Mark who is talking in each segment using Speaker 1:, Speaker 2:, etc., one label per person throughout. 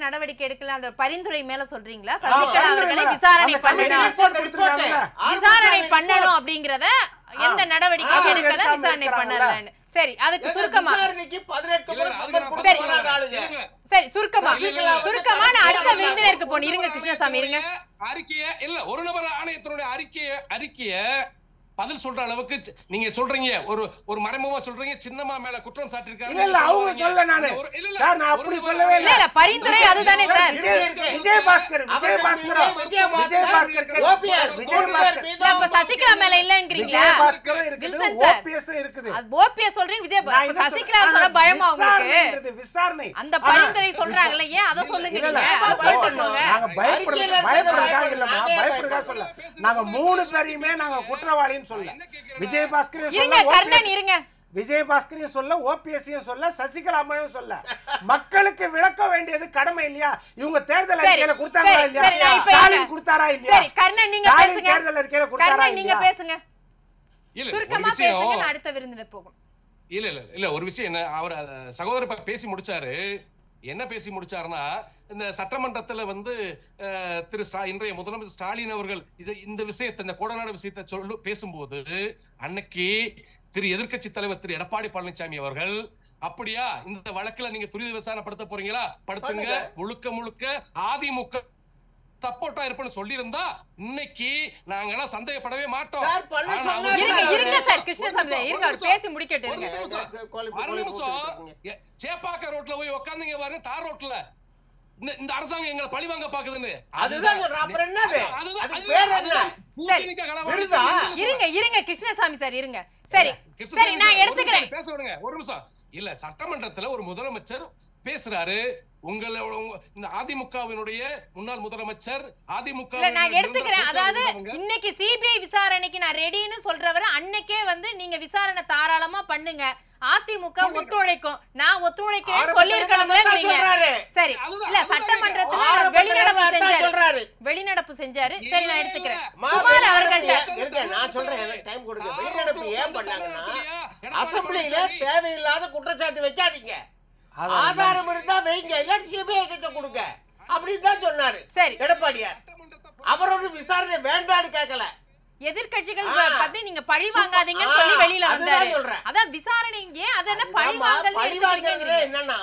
Speaker 1: நடவடிக்கை எடுக்கல அந்த பரிந்துரை மேல சொல்றீங்களா சசிகலா
Speaker 2: பரிந்துரை
Speaker 1: அவர்களை
Speaker 2: மேல.
Speaker 1: விசாரணை
Speaker 2: அந்த கமிட்டி
Speaker 1: பண்ணணும்
Speaker 2: report கொடுத்திருக்காங்கல்ல?
Speaker 1: விசாரணை பண்ணணும் அப்படிங்கறத எந்த நடவடிக்கை
Speaker 2: ஆ,
Speaker 1: எடுக்கல
Speaker 2: எடுக்காம
Speaker 1: விசாரணை
Speaker 2: இருக்கிறாங்கல்ல?
Speaker 1: பண்ணலன்னு சரி அதுக்கு
Speaker 3: ஏங்க,
Speaker 1: சுருக்கமா
Speaker 3: விசாரணைக்கு பதினெட்டு
Speaker 4: இல்ல,
Speaker 3: முறை
Speaker 4: இல்ல,
Speaker 3: சம்பர்
Speaker 4: அதுக்கு
Speaker 3: கொடுத்து
Speaker 4: நான்
Speaker 3: வராத ஆளுங்க
Speaker 4: இருங்க.
Speaker 1: சரி சுருக்கமா
Speaker 4: சசிகலா வந்து
Speaker 1: சுருக்கமா நான் அடுத்த
Speaker 4: தன்னுடைய
Speaker 1: விருந்தினருக்கு போன இருங்க கிருஷ்ணசாமி இருங்க
Speaker 4: அறிக்கைய இல்ல ஒரு நபர் ஆணையத்தினுடைய அறிக்கைய அறிக்கைய பதில் சொல்ற அளவுக்கு சி- நீங்க சொல்றீங்க ஒரு ஒரு மறைமுகமா சொல்றீங்க சின்னம்மா மேல குற்றம் சாட்டிருக்காங்க
Speaker 2: இல்ல இல்ல அவங்க சொல்ல நானு சார் நான் அப்படி சொல்லவே
Speaker 1: இல்ல
Speaker 2: இல்ல
Speaker 1: இல்ல பரிந்துரை அதுதானே சார்
Speaker 2: விஜய் விஜய் பாஸ்கர் விஜய் பாஸ்கர்
Speaker 3: விஜய்
Speaker 2: விஜய் பாஸ்கர்
Speaker 3: ஓபிஎஸ்
Speaker 2: விஜய் பாஸ்கர்
Speaker 1: இல்ல, அப்ப சசிகலா மேல இல்லங்கிறீங்களா
Speaker 2: விஜய் பாஸ்கரும் இருக்குது
Speaker 1: வில்சன் சார்
Speaker 2: ஓபிஎஸ் இருக்குது
Speaker 1: அது ஓபிஎஸ் சொல்றீங்க விஜய்
Speaker 2: நான்
Speaker 1: அப்ப
Speaker 2: என்ன
Speaker 1: சசிகலா
Speaker 2: சொல்றேன்?
Speaker 1: சொல்ல பயமா உங்களுக்கு
Speaker 2: விசாரணைன்றது விசாரணை
Speaker 1: அந்த
Speaker 2: ஆனா,
Speaker 1: பரிந்துரை சொல்றாங்கல்ல ஏன் அத சொல்லுங்க
Speaker 2: இல்ல,
Speaker 1: நீங்க
Speaker 2: இல்ல.
Speaker 1: அத சொல்லிட்டு போங்க
Speaker 2: நாங்க பயப்பட
Speaker 3: அறிக்கையில இருக்கிறத
Speaker 2: பயப்படுறதுக்காக இல்லம்மா
Speaker 3: நாங்க
Speaker 2: பயப்படுறதுக்காக சொல்ல நாங்க மூணு பேரையுமே நாங்க குற்றவாளின்னு சொல்ல விஜய் பாஸ்கரையும்
Speaker 1: இருங்க
Speaker 2: சொல்ல
Speaker 1: கர்ணன்
Speaker 2: OPS
Speaker 1: இருங்க
Speaker 2: விஜய் பாஸ்கரையும் சொல்ல ஓபிஎஸ்ஸையும் சொல்ல சசிகலா அம்மாவையும் சொல்ல மக்களுக்கு விளக்க வேண்டியது கடமை இல்லையா இவங்க தேர்தல்
Speaker 1: சரி,
Speaker 2: அறிக்கையில கொடுத்தாங்களா
Speaker 1: சரி, சரி,
Speaker 2: இல்லையா
Speaker 1: நான் இப்ப
Speaker 2: ஸ்டாலின்
Speaker 1: இருங்க.
Speaker 2: கொடுத்தாரா இல்லையா
Speaker 1: சரி கர்ணன் நீங்க
Speaker 2: ஸ்டாலின்
Speaker 1: பேசுங்க
Speaker 2: தேர்தல் அறிக்கையில கொடுத்தாரா
Speaker 1: கர்ணன் நீங்க
Speaker 2: இல்லையா
Speaker 1: பேசுங்க
Speaker 4: இல்ல ஒரு
Speaker 1: சுருக்கமா
Speaker 4: விஷயம்
Speaker 1: பேசுங்க நான் அடுத்த விருந்தினர் போகும்
Speaker 4: இல்ல இல்ல இல்ல ஒரு விஷயம் என்ன அவர் அத சகோதரர் இப்ப பேசி முடிச்சாரு என்ன பேசி முடிச்சாருன்னா இந்த சட்டமன்றத்துல வந்து அஹ், திரு ஸ்டா இன்றைய முதலமைச்சர் ஸ்டாலின் அவர்கள் இது இந்த விஷயத்தை இந்த கோடநாடு விஷயத்தை சொல்லு பேசும்போது அன்னைக்கு திரு எதிர்க்கட்சி தலைவர் திரு எடப்பாடி பழனிசாமி அவர்கள் அப்படியா இந்த வழக்குல நீங்க துரித விசாரணைப்படுத்த போறீங்களா படுத்துங்க
Speaker 3: பண்ணுங்க.
Speaker 4: முழுக்க முழுக்க அதிமுக சப்போர்ட்டா இருப்பேன்னு சொல்லியிருந்தா இன்னைக்கு நாங்கெல்லாம் சந்தேகப்படவே மாட்டோம்
Speaker 3: சார், பண்ண
Speaker 4: ஆனா
Speaker 3: சொன்னா
Speaker 4: அவர்
Speaker 1: இருங்க
Speaker 3: சார்,
Speaker 1: இருங்க சார் கிருஷ்ணசாமி
Speaker 4: ஒரு
Speaker 1: இருங்க அவர்
Speaker 4: நிமிஷம்.
Speaker 1: பேசி முடிக்கட்டும்
Speaker 4: ஒரு
Speaker 1: இருங்க
Speaker 4: நிமிஷம்.
Speaker 3: குழப்பி-
Speaker 4: ஒரு
Speaker 3: குழப்பி
Speaker 4: நிமிஷம்
Speaker 3: போட்டுட்டு
Speaker 4: ஏ- சேப்பாக்க ரோட்ல போய் உட்காந்துங்க பாருங்க தார் ரோட்ல இந்த இந்த அரசாங்கம் எங்களை பழி வாங்க பாக்குதுன்னு
Speaker 3: அதுதான் சொல்றேன். அப்புறம் என்னது?
Speaker 4: அதுதான்,
Speaker 3: அதுக்கு
Speaker 4: அதுதான்,
Speaker 3: பேர் என்ன?
Speaker 4: அதுதான். பூசணிக்காய் கலவரம்
Speaker 3: விருதா?
Speaker 1: இருங்க இருங்க கிருஷ்ணசாமி சார் இருங்க சரி
Speaker 4: கிருஷ்ணசாமி
Speaker 1: சரி நான்
Speaker 4: சார், ஒரு
Speaker 1: எடுத்துக்கிறேன்
Speaker 4: நிமிஷம் பேச விடுங்க ஒரு நிமிஷம் இல்ல சட்டமன்றத்துல ஒரு முதலமைச்சர் பேசுறாரு உங்களை உங்க- இந்த அதிமுகவினுடைய முன்னாள் முதலமைச்சர் அதிமுக
Speaker 1: இல்ல நான் எடுத்துக்கிறேன் அதாவது இன்னைக்கு சிபிஐ விசாரணைக்கு நான் ரெடின்னு சொல்றவரை அன்னைக்கே வந்து நீங்க விசாரணை தாராளமா பண்ணுங்க அதிமுக ஒத்துழைக்கும் நான் ஒத்துழைக்கிறேன்
Speaker 3: ஆரம்பத்துல
Speaker 1: சொல்லிருக்கணும்ங்கிறீங்க
Speaker 3: அதான் சொல்றாரு.
Speaker 1: சரி
Speaker 4: அதுதான்,
Speaker 1: இல்ல
Speaker 4: அதுதான்
Speaker 1: சட்டமன்றத்துல
Speaker 3: ஆரம்பத்துல
Speaker 1: வெளிநடப்பு
Speaker 3: அதான்
Speaker 1: செஞ்சாரு
Speaker 3: சொல்றாரு.
Speaker 1: வெளிநடப்பு செஞ்சாரு சரி நான்
Speaker 4: இல்ல,
Speaker 1: எடுத்துக்கிறேன்
Speaker 4: இல்ல.
Speaker 1: குமார்
Speaker 3: வெளிநடப்பு
Speaker 1: அவர்கள்ட்ட
Speaker 3: ஏன்- இருங்க, நான் சொல்றேன் எனக்கு டைம் கொடுங்க வெளிநடப்பு ஏன் பண்ணாங்கன்னா அசம்பிளியில தேவையில்லாத குற்றச்சாட்டு வைக்காதீங்க
Speaker 2: அது
Speaker 3: ஆதாரம் இருந்தா வைங்க இல்லாட்டி சிபிஐ கிட்ட கொடுங்க அப்படின்னு தான் சொன்னாரு
Speaker 1: சரி.
Speaker 3: எடப்பாடியார் அவர் ஒரு விசாரணை வேண்டான்னு கேட்கல
Speaker 1: எதிர்க்கட்சிகள்
Speaker 3: ஆ.
Speaker 1: பத்தி நீங்க பழி வாங்காதீங்கன்னு
Speaker 3: ஆ,
Speaker 1: சொல்லி வெளியில
Speaker 3: அதுதான்
Speaker 1: வந்தாரு
Speaker 3: சொல்றேன்.
Speaker 1: அதான் விசாரணை ஏன் அது என்ன பழி
Speaker 3: அதுதாம்மா,
Speaker 1: வாங்கல்
Speaker 3: பழி வாங்குறது என்னன்னா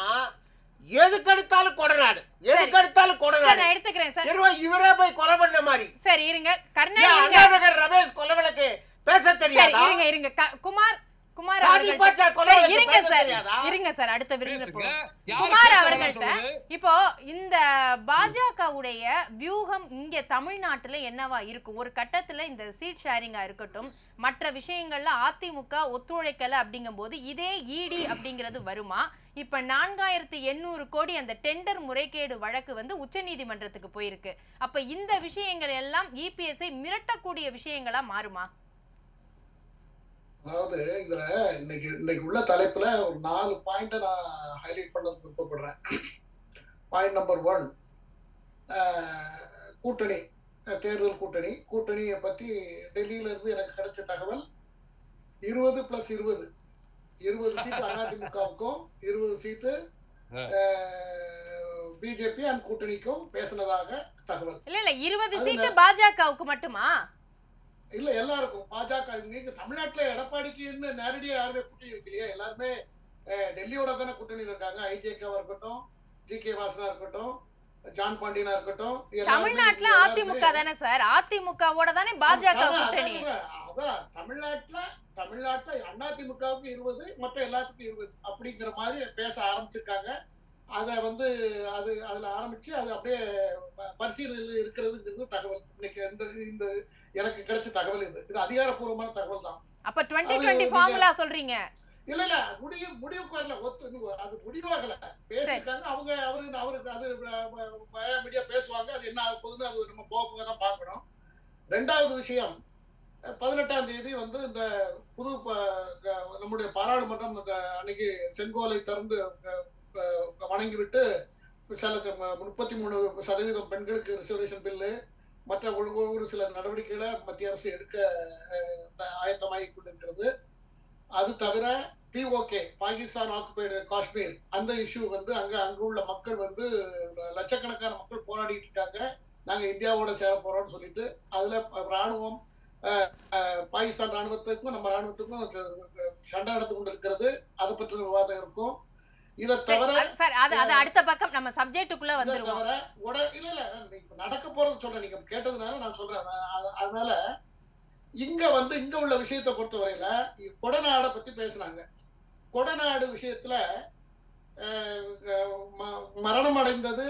Speaker 3: எதுக்கு எடுத்தாலும் கொடநாடு எதுக்கு எடுத்தாலும்
Speaker 1: சார்
Speaker 3: கொடநாடு
Speaker 1: நான் எடுத்துக்கிறேன் சார்
Speaker 3: இருவ இவரே போய் கொலை பண்ண மாதிரி
Speaker 1: சரி இருங்க கர்ணன்
Speaker 3: ஏன்
Speaker 1: இருங்க
Speaker 3: அண்ணாநகர் ரமேஷ் கொலை வழக்கு பேச
Speaker 1: சரி
Speaker 3: தெரியாதா
Speaker 1: இருங்க இருங்க க- குமார் குமார்
Speaker 3: சாதி
Speaker 1: அவர்கள்ட்ட-
Speaker 3: பாட்சா கொலை
Speaker 1: சரி,
Speaker 3: வழக்கு
Speaker 1: இருங்க
Speaker 3: பேச
Speaker 1: சார்
Speaker 3: தெரியாதா?
Speaker 1: இருங்க சார் அடுத்த விருந்தினர்
Speaker 4: பேசுங்க.
Speaker 1: போவோம்.
Speaker 4: யாரை
Speaker 1: குமார்
Speaker 4: பேச
Speaker 1: அவர்கள்ட்ட
Speaker 4: வேணாம்னு சொல்லுங்க.
Speaker 1: இப்போ இந்த பாஜகவுடைய வியூகம் இங்க தமிழ்நாட்டுல என்னவா இருக்கும் ஒரு கட்டத்துல இந்த சீட் ஷேரிங்கா இருக்கட்டும் மற்ற விஷயங்கள்ல அதிமுக ஒத்துழைக்கல அப்படிங்கும்போது இதே இடி அப்படிங்கிறது வருமா இப்ப நான்காயிரத்து எண்ணூறு கோடி அந்த டெண்டர் முறைகேடு வழக்கு வந்து உச்சநீதிமன்றத்துக்கு போயிருக்கு அப்ப இந்த விஷயங்கள் எல்லாம் இபிஎஸ்ஐ மிரட்டக்கூடிய விஷயங்களா மாறுமா
Speaker 5: அதாவது இதுல இன்னைக்கு இன்னைக்கு உள்ள தலைப்புல ஒரு நாலு பாயிண்ட நான் ஹைலைட் பண்ண விருப்பப்படுறேன் பாயிண்ட் நம்பர் ஒன் கூட்டணி அஹ், தேர்தல் கூட்டணி கூட்டணியை பத்தி டெல்லியில இருந்து எனக்கு கிடைச்ச தகவல் இருபது பிளஸ் இருபது இருபது சீட்டு அதிமுகவுக்கும் இருபது சீட்டு பிஜேபி அண்ட் கூட்டணிக்கும் பேசினதாக தகவல்
Speaker 1: இல்ல இல்ல இருபது
Speaker 5: அது
Speaker 1: சீட்டு பாஜகவுக்கு மட்டுமா
Speaker 5: இல்ல எல்லாருக்கும் பாஜக நீங்க தமிழ்நாட்டுல எடப்பாடிக்கு இன்னும் நேரடியா யாருமே கூட்டணி இருக்கலையே எல்லாருமே அஹ், டெல்லியோட தானே கூட்டணியில இருக்காங்க ஐஜேகேவா இருக்கட்டும் ஜி கே வாசனா இருக்கட்டும் ஜான் பாண்டியனா இருக்கட்டும் எல்லாருமே-
Speaker 1: தமிழ்நாட்டுல
Speaker 5: எல்லாருமே-
Speaker 1: அதிமுக தானே சார் அதிமுகவோட தானே பாஜக
Speaker 5: அதான், அதான்
Speaker 1: கூட்டணி
Speaker 5: சொல்றேன். அதான் தமிழ்நாட்டுல தமிழ்நாட்டுல அதிமுகவுக்கு இருபது மற்ற எல்லாத்துக்கும் இருபது அப்படிங்கிற மாதிரி பேச ஆரம்பிச்சிருக்காங்க அதை வந்து அது அதுல ஆரம்பிச்சு அது அப்படியே ப- பரிசீலனையில் இருக்கிறதுங்கிறது தகவல் இன்னைக்கு இந்த இந்த எனக்கு கிடைச்ச தகவல் இது இது அதிகாரப்பூர்வமான தகவல் தான்
Speaker 1: அப்ப டுவெண்ட்டி
Speaker 5: அது
Speaker 1: டுவெண்ட்டி
Speaker 5: நீங்க-
Speaker 1: ஃபார்முலா சொல்றீங்க
Speaker 5: இல்ல இல்ல முடிவு முடிவுக்கு வரல ஒத்து இன்னும் அது முடிவாகல பேசியிருக்காங்க அவங்க அவரு அவருக்கு அது மீடியா பேசுவாங்க அது என்ன ஆக போகுதுன்னு அது நம்ம போக போக தான் பார்க்கணும் ரெண்டாவது விஷயம் அஹ், பதினெட்டாம் தேதி வந்து இந்த புது ப- க- நம்முடைய பாராளுமன்றம் இந்த அன்னைக்கு செங்கோலை திறந்து அஹ், அஹ், வணங்கிவிட்டு சில க- முப்பத்தி மூணு சதவீதம் பெண்களுக்கு ரிசர்வேஷன் பில்லு மற்ற ஒரு ஒரு சில நடவடிக்கைகளை மத்திய அரசு எடுக்க அஹ், ஆயத்தமாகி கொண்டிருக்கிறது அது தவிர பிஓகே பாகிஸ்தான் ஆக்குபைடு காஷ்மீர் அந்த இஷ்யூ வந்து அங்க அங்க உள்ள மக்கள் வந்து லட்சக்கணக்கான மக்கள் போராடிட்டு இருக்காங்க நாங்க இந்தியாவோட சேர போறோம்னு சொல்லிட்டு அதுல ராணுவம் அஹ், அஹ், பாகிஸ்தான் ராணுவத்துக்கும் நம்ம ராணுவத்துக்கும் ச- சண்டை நடந்து கொண்டு இருக்கிறது அதை பற்றி விவாதம் இருக்கும் இதை
Speaker 1: சரி,
Speaker 5: தவிர
Speaker 1: அது- சரி அது அது அடுத்த பக்கம் நம்ம சப்ஜெக்ட்டுக்குள்ள
Speaker 5: இதை
Speaker 1: வந்துருவோம்
Speaker 5: தவிர உட இல்ல இல்ல நான் இப்ப நடக்க போறது சொல்றேன் நீங்க கேட்டதுனால நான் சொல்றேன் நான் அத- அதனால இங்க வந்து இங்க உள்ள விஷயத்தை பொறுத்தவரையில இ- கொடநாடை பத்தி பேசுனாங்க கொடநாடு விஷயத்துல அஹ், அஹ், ம- மரணம் அடைந்தது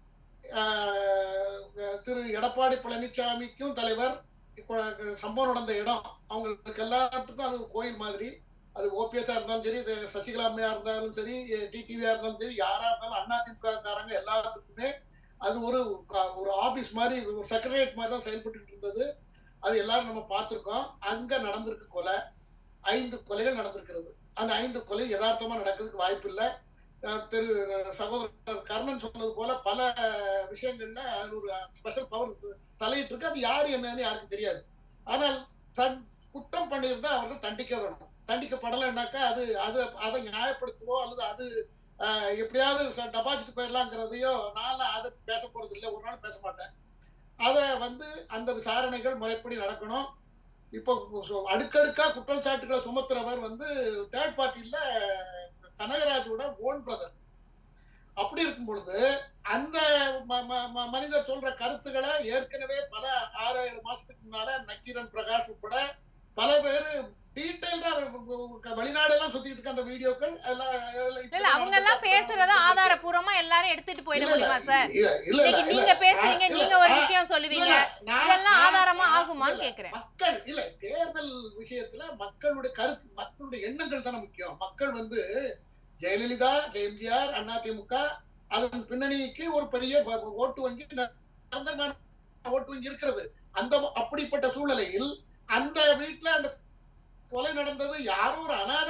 Speaker 5: அஹ், திரு எடப்பாடி பழனிசாமிக்கும் தலைவர் கொ- சம்பவம் நடந்த இடம் அவங்களுக்கு எல்லாத்துக்கும் அது கோயில் மாதிரி அது ஓபிஎஸ்ஆ இருந்தாலும் சரி இது சசிகலா அம்மையா இருந்தாலும் சரி டிடிவியா இருந்தாலும் சரி யாரா இருந்தாலும் அதிமுக காரங்க எல்லாத்துக்குமே அது ஒரு க- ஒரு ஆபீஸ் மாதிரி ஒரு செக்ரட்டரியேட் மாதிரி தான் செயல்பட்டு இருந்தது அது எல்லாரும் நம்ம பார்த்திருக்கோம் அங்க நடந்திருக்கு கொலை ஐந்து கொலைகள் நடந்திருக்கிறது அந்த ஐந்து கொலை யதார்த்தமா நடக்கிறதுக்கு வாய்ப்பு இல்லை திரு சகோதரர் கர்ணன் சொன்னது போல பல விஷயங்கள்ல அது ஒரு ஸ்பெஷல் பவர் தலையிட்டு இருக்கு அது யாரு என்னன்னு யாருக்கும் தெரியாது ஆனால் தன் குற்றம் பண்ணியிருந்தா அவர்கள் தண்டிக்க வேணும் தண்டிக்கப்படலைன்னாக்கா அது அது அதை நியாயப்படுத்துவோ அல்லது அது ஆஹ், எப்படியாவது டெபாசிட் போயிடலாங்கிறதையோ நான் அதை பேச போறது இல்லை ஒரு நாள் பேச மாட்டேன் அதை வந்து அந்த விசாரணைகள் முறைப்படி நடக்கணும் இப்போ சு- அடுக்கடுக்கா குற்றச்சாட்டுகளை சுமத்துறவர் வந்து தேர்ட் பார்ட்டில கனகராஜோட ஓன் பிரதர் அப்படி இருக்கும் பொழுது அந்த ம- ம- ம- மனிதர் சொல்ற கருத்துக்களை ஏற்கனவே பல ஆறு ஏழு மாசத்துக்கு முன்னால நக்கீரன் பிரகாஷ் உட்பட பல பேர் டீட்டெயில்டா வெளிநாடெல்லாம் சுத்திட்டு இருக்க அந்த வீடியோக்கள் எல்லாம் எல்லாம் இப்ப
Speaker 1: இல்ல அவங்க எல்லாம் பேசுறத ஆதாரபூர்வமா எல்லாரும் எடுத்துட்டு போயிட
Speaker 5: இல்ல, இல்ல,
Speaker 1: முடியுமா சார்
Speaker 5: இல்ல, இல்ல, இல்ல,
Speaker 1: இன்னைக்கு
Speaker 5: இல்ல.
Speaker 1: நீங்க பேசுறீங்க
Speaker 5: இல்ல,
Speaker 1: நீங்க ஒரு
Speaker 5: நான்-
Speaker 1: விஷயம் சொல்லுவீங்க
Speaker 5: இல்ல, நான்-
Speaker 1: இதெல்லாம்
Speaker 5: நான்-
Speaker 1: ஆதாரமா
Speaker 5: நான்-
Speaker 1: ஆகுமான்னு
Speaker 5: இல்ல,
Speaker 1: கேக்குறேன்
Speaker 5: மக்கள் இல்ல தேர்தல் விஷயத்துல மக்களுடைய கருத்து மக்களுடைய எண்ணங்கள் தானே முக்கியம் மக்கள் வந்து ஜெயலலிதா எம்ஜிஆர் அதிமுக அதன் பின்னணிக்கு ஒரு பெரிய வ- வ- ஓட்டு வங்கி நிரந்தரமான ஓட்டு வங்கி இருக்கிறது அந்த அப்படிப்பட்ட சூழ்நிலையில் அந்த வீட்டுல அந்த கொலை நடந்தது யாரோ ஒரு அனாத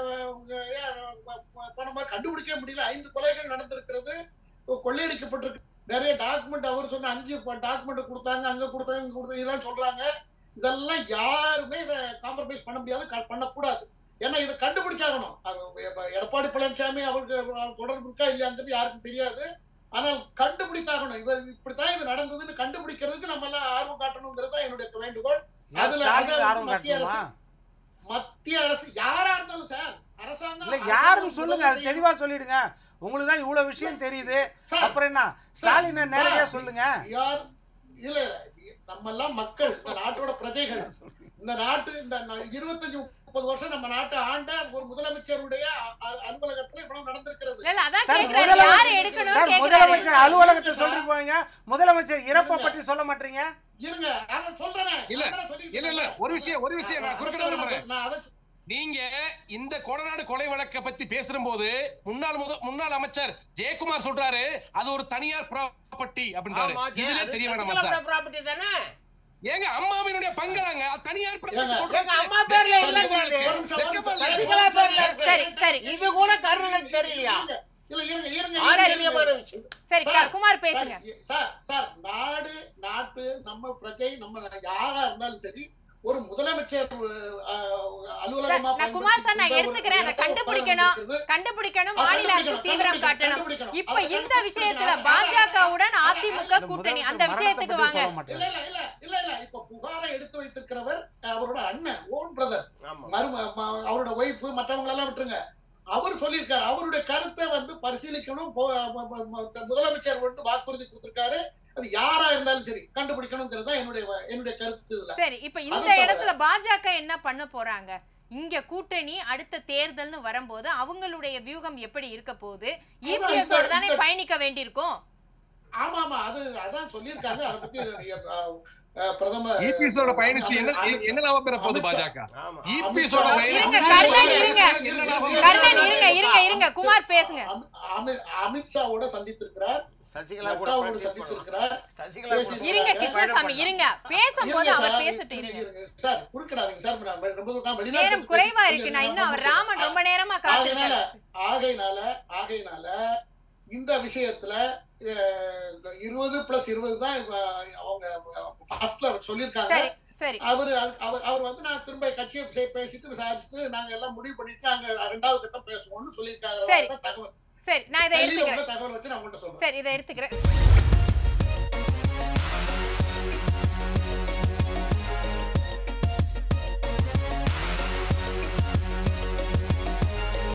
Speaker 5: பணமா கண்டுபிடிக்க முடியல ஐந்து கொலைகள் நடந்திருக்கிறது கொள்ளையடிக்கப்பட்டிருக்கு நிறைய டாக்குமெண்ட் அவர் சொன்ன அஞ்சு டாக்குமெண்ட் கொடுத்தாங்க அங்க கொடுத்தாங்க இங்க கொடுத்தாங்க இதெல்லாம் சொல்றாங்க இதெல்லாம் யாருமே இதை காம்ப்ரமைஸ் பண்ண முடியாது க- பண்ணக்கூடாது ஏன்னா இதை கண்டுபிடிச்சாகணும் அது எப்ப எடப்பாடி பழனிசாமி அவருக்கு அவர் தொடர்பு இருக்கா இல்லையாங்கிறது யாருக்கும் தெரியாது ஆனால் கண்டுபிடித்தாகணும் இவர் இப்படித்தான் இது நடந்ததுன்னு கண்டுபிடிக்கிறதுக்கு நம்ம எல்லாம் ஆர்வம் காட்டணுங்கிறது தான் என்னுடைய வேண்டுகோள் அதுல-
Speaker 2: ஸ்டாலின்
Speaker 5: அதை வந்து
Speaker 2: ஆர்வம்
Speaker 5: மத்திய
Speaker 2: காட்டணுமா
Speaker 5: மத்திய அரசு யாரா இருந்தாலும் சார் அரசாங்கம்
Speaker 2: இல்ல
Speaker 5: அரசாங்கம்
Speaker 2: யாருன்னு சொல்லுங்க அது
Speaker 5: முதல்ல
Speaker 2: தெளிவா சொல்லிடுங்க உங்களுக்கு தான் இவ்வளவு விஷயம் தெரியுது
Speaker 5: சார்,
Speaker 2: அப்புறம் என்ன ஸ்டாலின் நேரடியா சொல்லுங்க
Speaker 5: யார் இல்ல இல்ல நம்ம எல்லாம் மக்கள் இந்த நாட்டோட பிரஜைகள் இந்த நாட்டு இந்த ந- இருபத்தஞ்சு முப்பது வருஷம் நம்ம நாட்டை ஆண்ட ஒரு முதலமைச்சருடைய அ- அ- அலுவலகத்துல இவ்வளவு நடந்திருக்கிறது
Speaker 1: இல்ல இல்ல அதான்
Speaker 2: சார்,
Speaker 1: கேக்குறாரு
Speaker 2: முதலமைச்சர்
Speaker 1: யாரு எடுக்கணும்னு
Speaker 2: சார்
Speaker 1: கேக்குறாரு
Speaker 2: முதலமைச்சர் அலுவலகத்தை சொல்லிட்டு போவீங்க முதலமைச்சர் இறப்பை பற்றி சொல்ல மாட்டீங்க
Speaker 5: இருங்க நான் சொல்றேனே
Speaker 4: இல்ல,
Speaker 5: அதான் சொல்லிட்டு
Speaker 4: இல்ல, இல்ல,
Speaker 5: இருக்கேன்.
Speaker 4: ஒரு விஷயம், ஒரு விஷயம் நான் குறுக்கிட
Speaker 5: அதான்
Speaker 4: விரும்புறேன்.
Speaker 5: நான் அதை
Speaker 4: நீங்க இந்த கொடநாடு கொலை வழக்க பத்தி பேசும்போது முன்னாள் முத முன்னாள் அமைச்சர் ஜெயக்குமார் சொல்றாரு அது ஒரு தனியார் ப்ராப்பர்ட்டி அப்படின்றாரு
Speaker 3: ஆமா, ஜெய-
Speaker 4: இதுல
Speaker 3: அது
Speaker 4: தெரிய வேணாமா
Speaker 3: சசிகலாவோட
Speaker 4: சார்
Speaker 3: property தானே?
Speaker 4: ஏங்க அம்மாவினுடைய பங்காங்க அது தனியார் property
Speaker 5: ஏங்க,
Speaker 4: சொல்றாங்க.
Speaker 3: எங்க அம்மா பேர்ல இல்லைங்க அது.
Speaker 5: ஒரு நிமிஷம், ஒரு நிமிஷம்.
Speaker 3: சசிகலா பேர்ல இருக்கு.
Speaker 1: சரி சரி
Speaker 3: இது கூட கருணனுக்கு தெரியலையா
Speaker 5: இருங்க. இல்ல இருங்க இருங்க
Speaker 3: ஆச்சரியமான
Speaker 5: இருங்க.
Speaker 3: விஷயம்
Speaker 1: சரி
Speaker 5: சார்,
Speaker 1: குமார் பேசுங்க
Speaker 5: சார், சார் சார் நாடு நாட்டு நம்ம பிரஜை நம்ம யாரா இருந்தாலும் சரி ஒரு முதலமைச்சர் அஹ், அலுவலகமா
Speaker 1: சார், நான் குமார் சார் நான்
Speaker 5: பயன்படுத்தி
Speaker 1: எடுத்துக்கிறேன் அதை
Speaker 5: இடத்த
Speaker 1: கண்டுபிடிக்கணும்
Speaker 5: உட்கார்ந்து
Speaker 1: கண்டுபிடிக்கணும்
Speaker 5: அதை
Speaker 1: மாநில அரசு
Speaker 5: கண்டுபிடிக்கணும்,
Speaker 1: தீவிரம் காட்டணும்
Speaker 5: கண்டுபிடிக்கணும்.
Speaker 1: இப்ப
Speaker 5: அதை
Speaker 1: இந்த விஷயத்துல
Speaker 5: கண்டுபிடிக்கணும்.
Speaker 1: பாஜகவுடன்
Speaker 5: அதை-
Speaker 1: அதிமுக
Speaker 5: அதை-
Speaker 1: கூட்டணி
Speaker 2: முதலமைச்சர்
Speaker 1: அந்த
Speaker 2: மரணத்தை
Speaker 1: விஷயத்துக்கு
Speaker 2: பற்றி
Speaker 1: வாங்க
Speaker 2: சொல்ல
Speaker 5: இல்ல
Speaker 2: மாட்டேன்
Speaker 5: இல்ல இல்ல இல்ல இல்ல இப்ப புகாரை எடுத்து வைத்திருக்கிறவர் அவரோட அண்ணன் ஓன் பிரதர்
Speaker 3: ஆமா
Speaker 5: மரும ம- அவரோட ஒய்ஃப் மற்றவங்க எல்லாம் விட்டுருங்க அவர் சொல்லியிருக்காரு அவருடைய கருத்தை வந்து பரிசீலிக்கணும் போ- ம- ம- ம- முதலமைச்சர் வந்து வாக்குறுதி கொடுத்திருக்காரு அது யாரா இருந்தாலும் சரி கண்டுபிடிக்கணுங்கிறது தான் என்னுடைய வ- என்னுடைய கருத்து இதுல
Speaker 1: சரி இப்ப இந்த
Speaker 5: அது தவிர-
Speaker 1: இடத்துல பாஜக என்ன பண்ண போறாங்க இங்க கூட்டணி அடுத்த தேர்தல்னு வரும்போது அவங்களுடைய வியூகம் எப்படி இருக்க போகுது இபிஎஸ் ஓட தானே
Speaker 5: இந்த-
Speaker 1: பயணிக்க வேண்டியிருக்கும்
Speaker 5: ஆமா ஆமா அது அதான் சொல்லியிருக்காங்க அதை பத்தி அஹ், அஹ், பிரதமர்
Speaker 4: EPS ஓட பயணிச்சு என்ன
Speaker 5: அமித்
Speaker 4: என்ன லாபம் பெற போகுது
Speaker 5: அமித்
Speaker 4: பாஜக
Speaker 3: ஆமா
Speaker 4: EPS ஓட
Speaker 5: அமித்
Speaker 1: இருங்க,
Speaker 4: பயணிச்சு
Speaker 1: கர்ணன் இருங்க.
Speaker 4: என்ன லாபம்?
Speaker 1: கர்ணன் இருங்க இருங்க இருங்க குமார் பேசுங்க
Speaker 5: அமி- அமி- அமித்ஷாவோட சந்தித்திருக்கிறார்
Speaker 3: சசிகலா கூட
Speaker 5: நட்டாவோட
Speaker 3: friendship பண்ணலாம்.
Speaker 5: சந்தித்திருக்கிறார்
Speaker 3: சசிகலா கூட
Speaker 5: பேசி-
Speaker 1: இருங்க
Speaker 5: இருங்க,
Speaker 1: கிருஷ்ணசாமி இருங்க பேசும்போது
Speaker 5: இருங்க
Speaker 1: அவர்
Speaker 5: சார்,
Speaker 1: பேசட்டும்
Speaker 5: இருங்க,
Speaker 1: இருங்க
Speaker 5: இருங்க. சார் குறுக்கிடாதீங்க சார் நான் ரொம்ப தூரம் நான் வெளிநாட்டுல
Speaker 1: நேரம்
Speaker 5: பேசி-
Speaker 1: குறைவா
Speaker 5: இருங்க,
Speaker 1: இருக்கு நான்
Speaker 5: இருங்க,
Speaker 1: இன்னும் அவர்
Speaker 5: நான்
Speaker 1: ராமன் ரொம்ப நேரமா
Speaker 5: ஆகையினால
Speaker 1: காத்திருக்காரு
Speaker 5: ஆகையினால ஆகையினால இந்த விஷயத்துல அஹ், இருபது பிளஸ் இருபது தான் இவ- அவங்க ஃபர்ஸ்ட்ல சொல்லியிருக்காங்க
Speaker 1: சரி சரி
Speaker 5: அவர் அவர் அவர் வந்து நான் திரும்ப கட்சியை பே- பேசிட்டு விசாரிச்சுட்டு நாங்க எல்லாம் முடிவு பண்ணிட்டு நாங்க ரெண்டாவது கட்டம் பேசுவோம்னு
Speaker 1: சரி.
Speaker 5: சொல்லியிருக்காங்க தகவல்
Speaker 1: சரி நான் இதை
Speaker 5: கையில
Speaker 1: எடுத்துக்கிறேன்
Speaker 5: உள்ள தகவல் வச்சு நான் உங்கள்கிட்ட சொல்றேன்
Speaker 1: சரி இதை எடுத்துக்கிறேன்